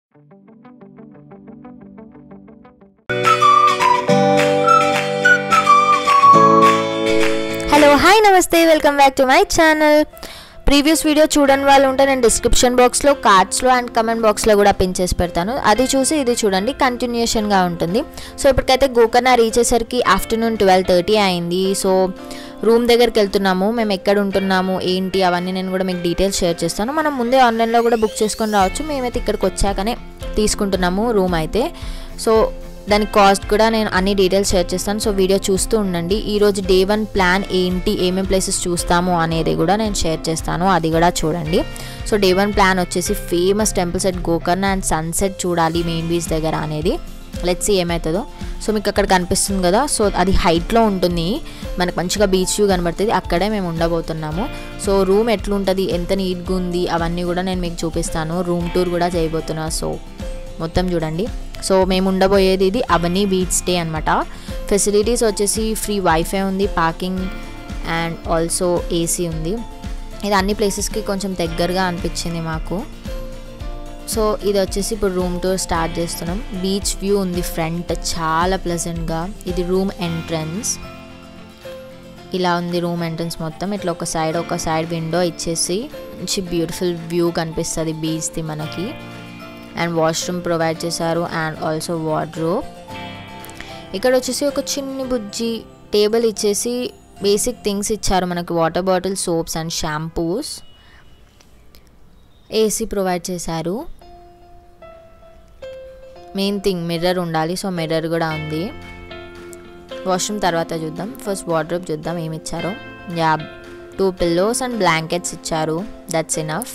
hello hi నమస్తే welcome back to my channel previous video చూడని వాళ్ళు ఉంటే నేను డిస్క్రిప్షన్ బాక్స్లో కార్డ్స్లో అండ్ కమెంట్ బాక్స్లో కూడా పిన్ చేసి పెడతాను అది చూసి ఇది చూడండి కంటిన్యూషన్గా ఉంటుంది సో ఇప్పటికైతే గోకర్ణ రీచ్ అయ్యేసరికి ఆఫ్టర్నూన్ ట్వెల్వ్ థర్టీ అయింది సో రూమ్ దగ్గరికి వెళ్తున్నాము మేము ఎక్కడ ఉంటున్నాము ఏంటి అవన్నీ నేను కూడా మీకు డీటెయిల్స్ షేర్ చేస్తాను మనం ముందే ఆన్లైన్లో కూడా బుక్ చేసుకొని రావచ్చు మేమైతే ఇక్కడికి వచ్చాకనే తీసుకుంటున్నాము రూమ్ అయితే సో దాని కాస్ట్ కూడా నేను అన్ని డీటెయిల్స్ షేర్ చేస్తాను సో వీడియో చూస్తూ ఉండండి ఈరోజు డే వన్ ప్లాన్ ఏంటి ఏమేమి ప్లేసెస్ చూస్తాము అనేది కూడా నేను షేర్ చేస్తాను అది కూడా చూడండి సో డే వన్ ప్లాన్ వచ్చేసి famous temples at Gokarna and sunset చూడాలి మెయిన్ బీచ్ దగ్గర అనేది లెట్స్ సీ ఏమవుతుందో సో మీకు అక్కడ కనిపిస్తుంది కదా సో అది హైట్లో ఉంటుంది మనకు మంచిగా బీచ్ వ్యూ కనబడుతుంది అక్కడే మేము ఉండబోతున్నాము సో రూమ్ ఎట్లుంటుంది ఎంత నీట్గా ఉంది అవన్నీ కూడా నేను మీకు చూపిస్తాను రూమ్ టూర్ కూడా చేయబోతున్నా సో మొత్తం చూడండి సో మేము ఉండబోయేది ఇది అవనీ బీచ్ స్టే అనమాట ఫెసిలిటీస్ వచ్చేసి ఫ్రీ వైఫై ఉంది పార్కింగ్ అండ్ ఆల్సో ఏసీ ఉంది ఇది అన్ని ప్లేసెస్కి కొంచెం దగ్గరగా అనిపించింది మాకు సో ఇది వచ్చేసి ఇప్పుడు రూమ్ టూర్ స్టార్ట్ చేస్తున్నాం బీచ్ వ్యూ ఉంది ఫ్రంట్ చాలా ప్లెజెంట్గా ఇది రూమ్ ఎంట్రన్స్ ఇలా ఉంది రూమ్ ఎంట్రన్స్ మొత్తం ఇట్లా ఒక సైడ్ ఒక సైడ్ విండో ఇచ్చేసి మంచి బ్యూటిఫుల్ వ్యూ కనిపిస్తుంది బీచ్ది మనకి అండ్ వాష్రూమ్ ప్రొవైడ్ చేశారు అండ్ ఆల్సో వార్డ్రోబ్ ఇక్కడ వచ్చేసి ఒక చిన్ని బుజ్జి టేబుల్ ఇచ్చేసి బేసిక్ థింగ్స్ ఇచ్చారు మనకి water bottle soaps and shampoos AC provide చేశారు మెయిన్ థింగ్ మిర్రర్ ఉండాలి సో మిర్రర్ కూడా ఉంది వాష్రూమ్ తర్వాత చూద్దాం ఫస్ట్ వార్డ్రోబ్ చూద్దాం ఏమి ఇచ్చారో yeah two pillows and blankets ఇచ్చారు దట్స్ ఇనఫ్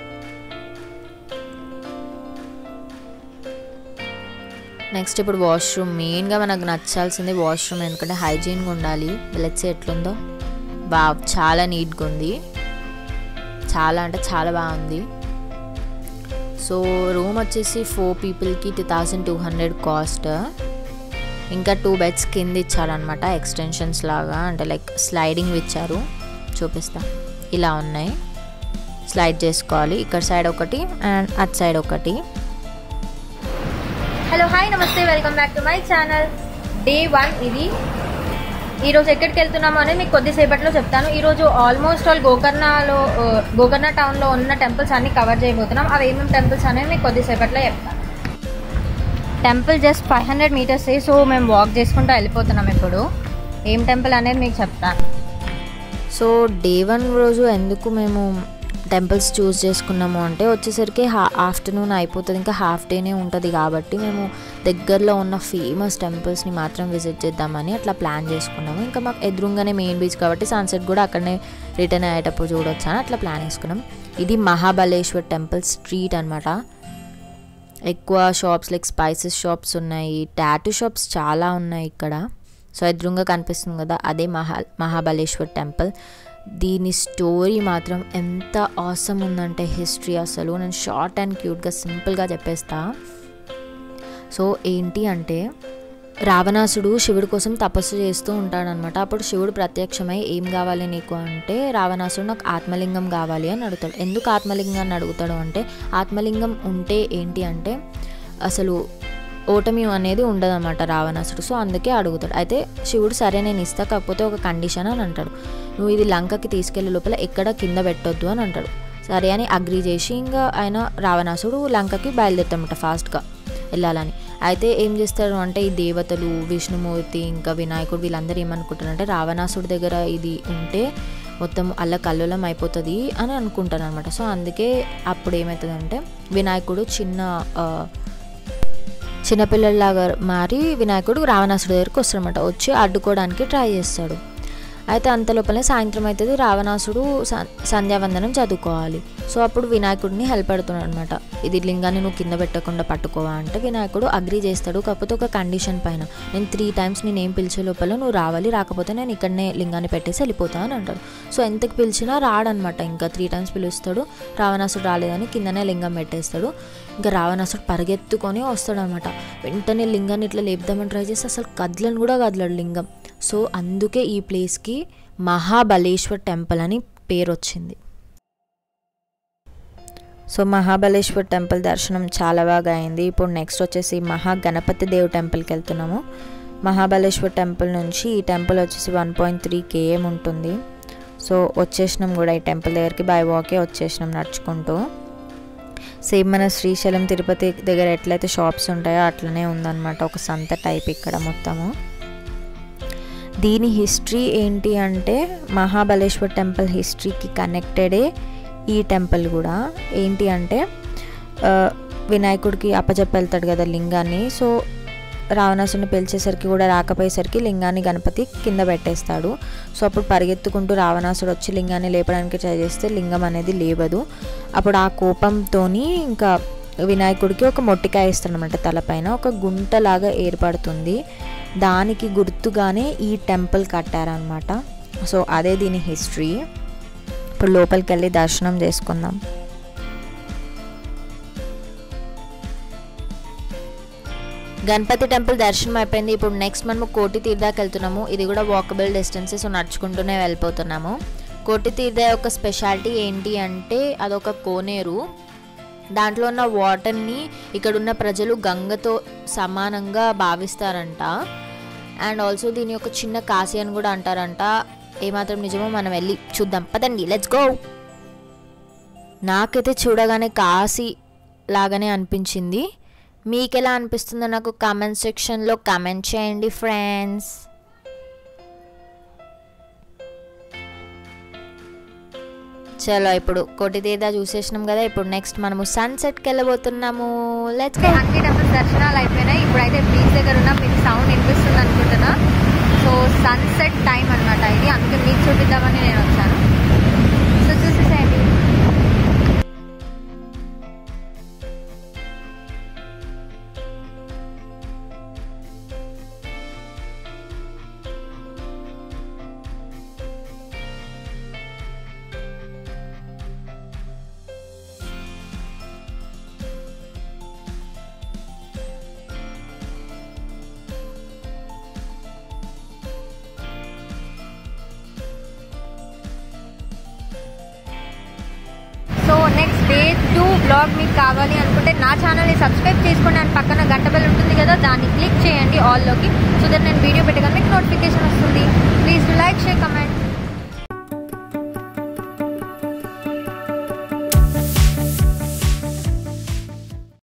నెక్స్ట్ ఇప్పుడు వాష్రూమ్ మెయిన్గా మనకు నచ్చాల్సింది వాష్రూమ్ ఎందుకంటే హైజీన్గా ఉండాలి లెట్స్ ఎట్లుందో బా చాలా నీట్గా ఉంది చాలా అంటే చాలా బాగుంది సో రూమ్ వచ్చేసి ఫోర్ పీపుల్కి two thousand two hundred cost ఇంకా టూ బెడ్స్ కింద ఇచ్చారనమాట ఎక్స్టెన్షన్స్ లాగా అంటే లైక్ స్లైడింగ్ ఇచ్చారు చూపిస్తా ఇలా ఉన్నాయి స్లైడ్ చేసుకోవాలి ఇక్కడ సైడ్ ఒకటి అండ్ అట్ సైడ్ ఒకటి హలో హాయ్ నమస్తే welcome back to my channel day one ఇది ఈరోజు ఎక్కడికి వెళ్తున్నామో అనేది మీకు కొద్దిసేపట్లో చెప్తాను ఈరోజు ఆల్మోస్ట్ ఆల్ గోకర్ణలో ఆ, గోకర్ణ టౌన్లో ఉన్న టెంపుల్స్ అన్ని కవర్ చేయబోతున్నాం అవి ఏమేమి టెంపుల్స్ అనేవి మీకు కొద్దిసేపట్లో చెప్తాను temple just five hundred metres so మేము వాక్ చేసుకుంటూ వెళ్ళిపోతున్నాం ఇప్పుడు ఏం టెంపుల్ అనేది మీకు చెప్తాను సో డే వన్ రోజు ఎందుకు మేము టెంపుల్స్ చూస్ చేసుకున్నాము అంటే వచ్చేసరికి హా ఆఫ్టర్నూన్ అయిపోతుంది ఇంకా హాఫ్ డేనే ఉంటుంది కాబట్టి మేము దగ్గరలో ఉన్న ఫేమస్ టెంపుల్స్ని మాత్రం విజిట్ చేద్దామని అట్లా ప్లాన్ చేసుకున్నాము ఇంకా మాకు ఎదురుగానే మెయిన్ బీచ్ కాబట్టి సన్సెట్ కూడా అక్కడనే రిటర్న్ అయ్యేటప్పుడు చూడొచ్చు అని అట్లా ప్లాన్ చేసుకున్నాం ఇది మహాబలేశ్వర్ టెంపుల్ స్ట్రీట్ అనమాట ఎక్కువ షాప్స్ లైక్ స్పైసెస్ షాప్స్ ఉన్నాయి టాటూ షాప్స్ చాలా ఉన్నాయి ఇక్కడ సో ఎదురుగా కనిపిస్తుంది కదా అదే మహా మహాబలేశ్వర్ టెంపుల్ దీని స్టోరీ మాత్రం ఎంత ఆసమ్ ఉందంటే హిస్టరీ అసలు నేను షార్ట్ అండ్ క్యూట్గా సింపుల్గా చెప్పేస్తా సో ఏంటి అంటే రావణాసుడు శివుడి కోసం తపస్సు చేస్తూ ఉంటాడనమాట అప్పుడు శివుడు ప్రత్యక్షమై ఏం కావాలి నీకు అంటే రావణాసుడు నాకు ఆత్మలింగం కావాలి అని అడుగుతాడు ఎందుకు ఆత్మలింగాన్ని అడుగుతాడు అంటే ఆత్మలింగం ఉంటే ఏంటి అంటే అసలు ఓటమి అనేది ఉండదన్నమాట రావణాసుడు సో అందుకే అడుగుతాడు అయితే శివుడు సరే నేను ఇస్తా కాకపోతే ఒక కండిషన్ అని అంటాడు నువ్వు ఇది లంకకి తీసుకెళ్లే లోపల ఎక్కడ కింద పెట్టొద్దు అని అంటాడు సరే అని అగ్రి చేసి ఇంకా ఆయన రావణాసుడు లంకకి బయలుదేరుతామట ఫాస్ట్గా వెళ్ళాలని అయితే ఏం చేస్తాడు అంటే ఈ దేవతలు విష్ణుమూర్తి ఇంకా వినాయకుడు వీళ్ళందరూ ఏమనుకుంటారంటే రావణాసుడి దగ్గర ఇది ఉంటే మొత్తం అల్ల కల్లోలం అయిపోతుంది అని అనుకుంటారు అనమాట సో అందుకే అప్పుడు ఏమవుతుందంటే వినాయకుడు చిన్న ఆ, చిన్నపిల్లల్లాగా మారి వినాయకుడు రావణాసుడి దగ్గరికి వస్తాడనమాట వచ్చి అడ్డుకోవడానికి ట్రై చేస్తాడు అయితే అంత లోపలనే సాయంత్రం అవుతుంది రావణాసుడు స- సంధ్యావందనం చదువుకోవాలి సో అప్పుడు వినాయకుడిని హెల్ప్ పెడుతున్నాడు అనమాట ఇది లింగాన్ని నువ్వు కింద పెట్టకుండా పట్టుకోవా అంటే వినాయకుడు అగ్రి చేస్తాడు కాకపోతే ఒక కండిషన్ పైన నేను త్రీ టైమ్స్ నేను ఏం పిలిచే లోపల నువ్వు రావాలి రాకపోతే నేను ఇక్కడనే లింగాన్ని పెట్టేసి వెళ్ళిపోతా అని అంటాడు సో ఎంతకు పిలిచినా రాడనమాట ఇంకా త్రీ టైమ్స్ పిలుస్తాడు రావణాసుడు రాలేదని కిందనే లింగం పెట్టేస్తాడు ఇంకా రావణాసుడు పరిగెత్తుకొని వస్తాడనమాట వెంటనే లింగాన్ని ఇట్లా లేపుదామని ట్రై చేస్తే అసలు కదలను కూడా కదలడు లింగం సో అందుకే ఈ ప్లేస్కి మహాబలేశ్వర్ టెంపుల్ అని పేరు వచ్చింది సో మహాబలేశ్వర్ టెంపుల్ దర్శనం చాలా బాగా అయింది ఇప్పుడు నెక్స్ట్ వచ్చేసి మహా గణపతి దేవ్ టెంపుల్కి వెళ్తున్నాము మహాబలేశ్వర్ టెంపుల్ నుంచి ఈ టెంపుల్ వచ్చేసి వన్ పాయింట్ త్రీ కేఎం ఉంటుంది సో వచ్చేసినాం కూడా ఈ టెంపుల్ దగ్గరికి బై వాకే వచ్చేసినాం నడుచుకుంటూ సేమ్ మన శ్రీశైలం తిరుపతి దగ్గర ఎట్లయితే షాప్స్ ఉంటాయో అట్లనే ఉందన్నమాట ఒక సంత టైప్ ఇక్కడ మొత్తము దీని హిస్టరీ ఏంటి అంటే మహాబలేశ్వర్ టెంపుల్ హిస్టరీకి కనెక్టెడే ఈ టెంపుల్ కూడా ఏంటి అంటే ఆ, వినాయకుడికి అప్పచెప్పి వెళ్తాడు కదా లింగాన్ని సో రావణాసుని పిలిచేసరికి కూడా రాకపోయేసరికి లింగాన్ని గణపతి కింద పెట్టేస్తాడు సో అప్పుడు పరిగెత్తుకుంటూ రావణాసుడు వచ్చి లింగాన్ని లేపడానికి ట్రై చేస్తే లింగం అనేది లేవదు అప్పుడు ఆ కోపంతోని ఇంకా వినాయకుడికి ఒక మొట్టికాయ ఇస్తాడనమాట తలపైన ఒక గుంటలాగా ఏర్పడుతుంది దానికి గుర్తుగానే ఈ టెంపుల్ కట్టారనమాట సో అదే దీని హిస్టరీ ఇప్పుడు లోపలికి వెళ్ళి దర్శనం చేసుకుందాం గణపతి టెంపుల్ దర్శనం అయిపోయింది ఇప్పుడు నెక్స్ట్ మనము కోటి తీర్థాకి వెళ్తున్నాము ఇది కూడా వాకబుల్ డిస్టెన్సెస్ సో నడుచుకుంటూనే వెళ్ళిపోతున్నాము కోటి తీర్థ యొక్క స్పెషాలిటీ ఏంటి అంటే అదొక కోనేరు దాంట్లో ఉన్న వాటర్ని ఇక్కడున్న ప్రజలు గంగతో సమానంగా భావిస్తారంట అండ్ ఆల్సో దీని యొక్క చిన్న కాశీ అని కూడా అంటారంట ఏమాత్రం నిజమో మనం వెళ్ళి చూద్దాం పదండి లెట్స్ గో నాకైతే చూడగానే కాశీ లాగానే అనిపించింది మీకు ఎలా అనిపిస్తుందో నాకు కామెంట్ సెక్షన్లో కామెంట్ చేయండి ఫ్రెండ్స్ చలో ఇప్పుడు కోటి తీర్థ చూసేసినాం కదా ఇప్పుడు నెక్స్ట్ మనము సన్సెట్కి వెళ్ళబోతున్నాము లెట్స్ అయితే అన్ని టెంపుల్స్ దర్శనాలు అయిపోయినాయి ఇప్పుడైతే బీచ్ దగ్గర ఉన్న మీకు సౌండ్ వినిపిస్తుంది అనుకుంటున్నా సో సన్సెట్ టైం అన్నమాట ఇది అందుకే మీకు చూపిద్దామని నేను వచ్చాను సో చూసేసేయండి so next day two blog మీకు కావాలి అనుకుంటే నా ఛానల్ని సబ్స్క్రైబ్ చేసుకోండి అండ్ పక్కన గంట బెల్ ఉంటుంది కదా దాన్ని క్లిక్ చేయండి ఆల్లోకి సో దట్ నేను వీడియో పెట్టగానే మీకు నోటిఫికేషన్ వస్తుంది ప్లీజ్ లైక్ షేర్ కమెంట్